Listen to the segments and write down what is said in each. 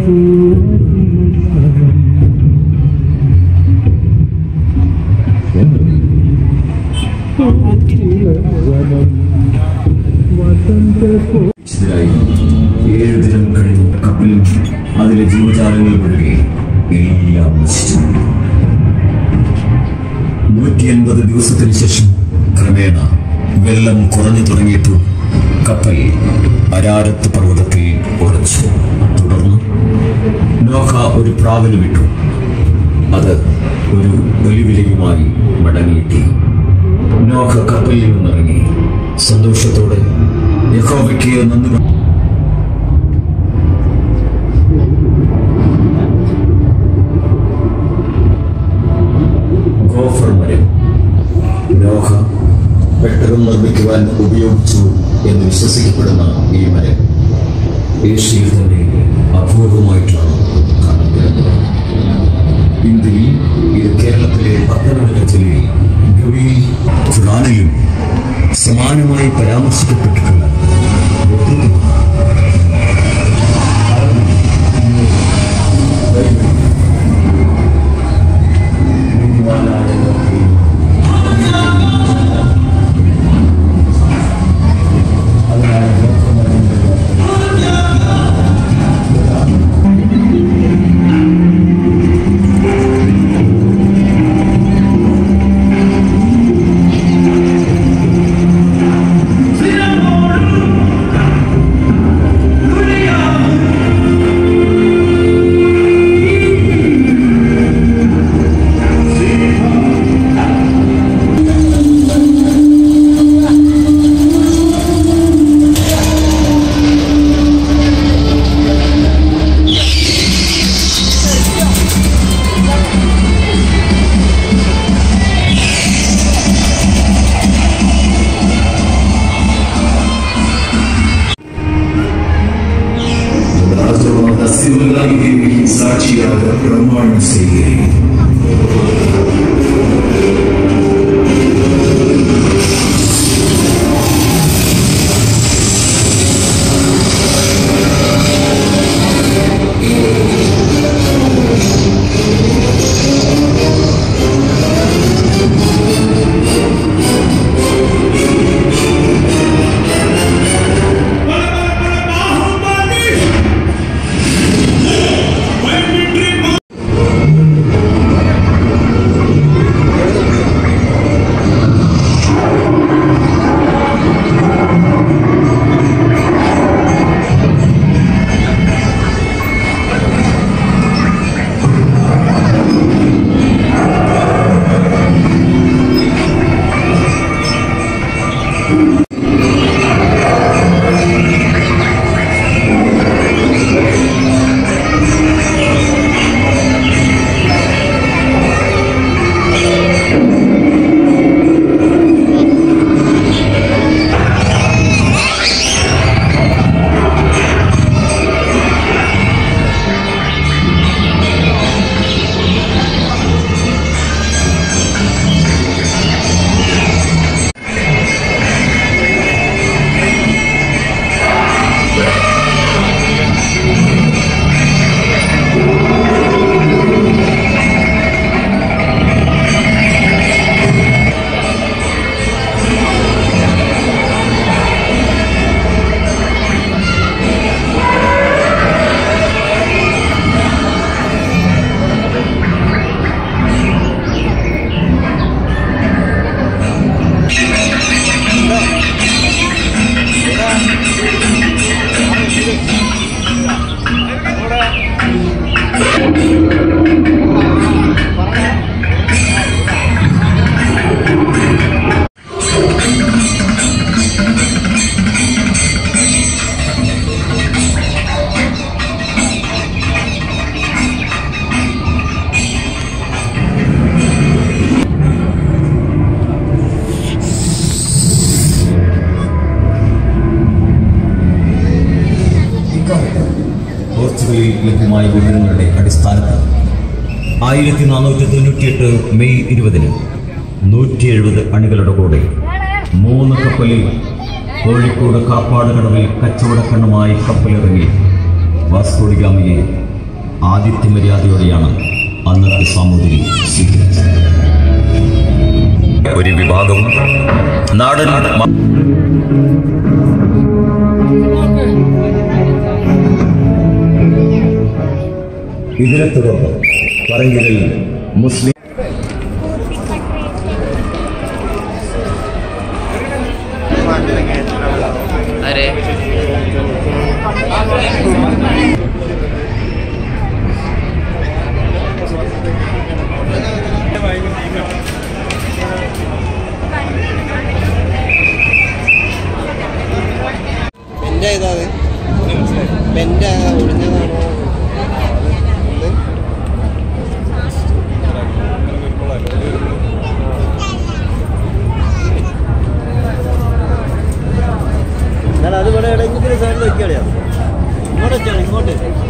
വിശുദ്ധരായി ഏഴ് ദിനം കഴിഞ്ഞ് കപ്പലിൽ അതിലെ ജീവജാലങ്ങൾ ഒഴികെ എല്ലാം നശിച്ചു നൂറ്റി എൺപത് ദിവസത്തിന് ശേഷം ക്രമേണ വെള്ളം കുറഞ്ഞു തുടങ്ങിയപ്പോൾ കപ്പൽ അരാരത്ത് പർവ്വതത്തിൽ ഉറച്ചു തുടർന്ന് നോഹ ഒരു പ്രാവിന് വിട്ടു അത് ഒരു ഒലിവിലയുമായി മടങ്ങിയെത്തി നോഹ കപ്പലിൽ നിന്നിറങ്ങി സന്തോഷത്തോടെ യഹോവയ്ക്ക് നന്ദി പറ- ഗോഫർ മരം നോഹ പെട്ടകം നിർമ്മിക്കുവാൻ ഉപയോഗിച്ചു എന്ന് വിശ്വസിക്കപ്പെടുന്ന ഈ മരം ഏഷ്യയിൽ തന്നെ അപൂർവമായിട്ടാണ് കാണപ്പെടുന്നത് ഇന്ത്യയിൽ ഇത് കേരളത്തിലെ പത്തനംതിട്ട ജില്ലയിൽ ഗവിയിൽ ഖുറാനിലും സമാനമായി പരാമർശിക്കപ്പെട്ടിട്ടുള്ള യഥാർത്ഥവാദ ശിവകാരിക്ക് സാക്ഷിയായ പ്രമാണം ചെയ്യുകയും പോർച്ചുഗലിൽ ലഭ്യമായ വിവരങ്ങളുടെ അടിസ്ഥാനത്തിൽ ആയിരത്തി നാനൂറ്റി തൊണ്ണൂറ്റിയെട്ട് മെയ് ഇരുപതിന് നൂറ്റി എഴുപത് അണികളുടെ കൂടെ മൂന്ന് കപ്പലിൽ കോഴിക്കോട് കാപ്പാട് കടവിൽ കച്ചവടക്കണ്ണുമായി കപ്പലിറങ്ങി വാസ്കോഡിഗാമിയെ ആദിത്യ മര്യാദയോടെയാണ് അന്നത്തെ സാമൂതിരി സ്വീകരിച്ചത് ഒരു വിഭാഗവും നാടൻ മ- ഇതിനെ തുടർന്ന് പറങ്കിലിൽ മുസ്ലിം അരെ ബെൻഡ് ഏതാ അത് ബെൻഡ് ഒടിഞ്ഞതാണോ എന്ത്? എന്നാൽ അത് ഇവിടെ എവിടെയെങ്കിലും സൈഡിൽ വെക്കാളിയാ ഇങ്ങോട്ട് വെച്ചാണ് ഇങ്ങോട്ട്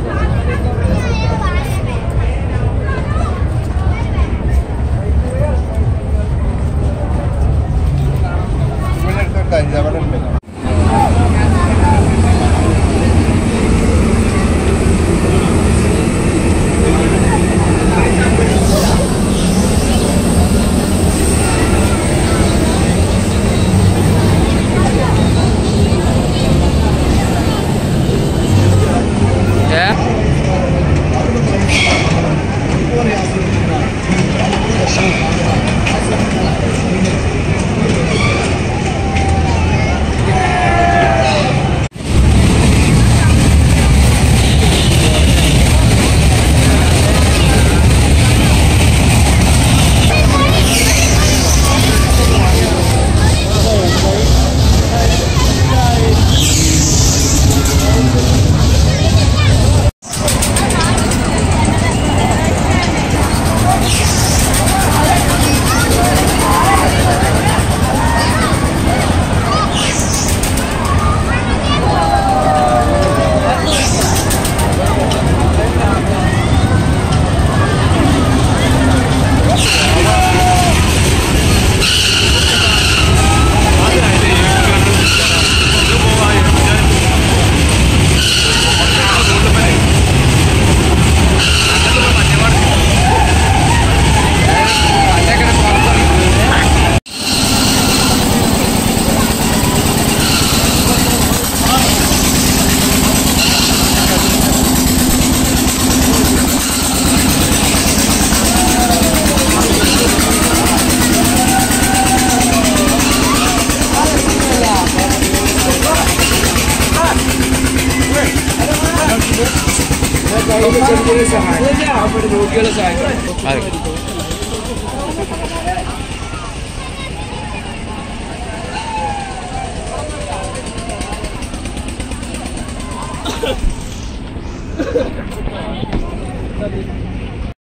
ഏ ആ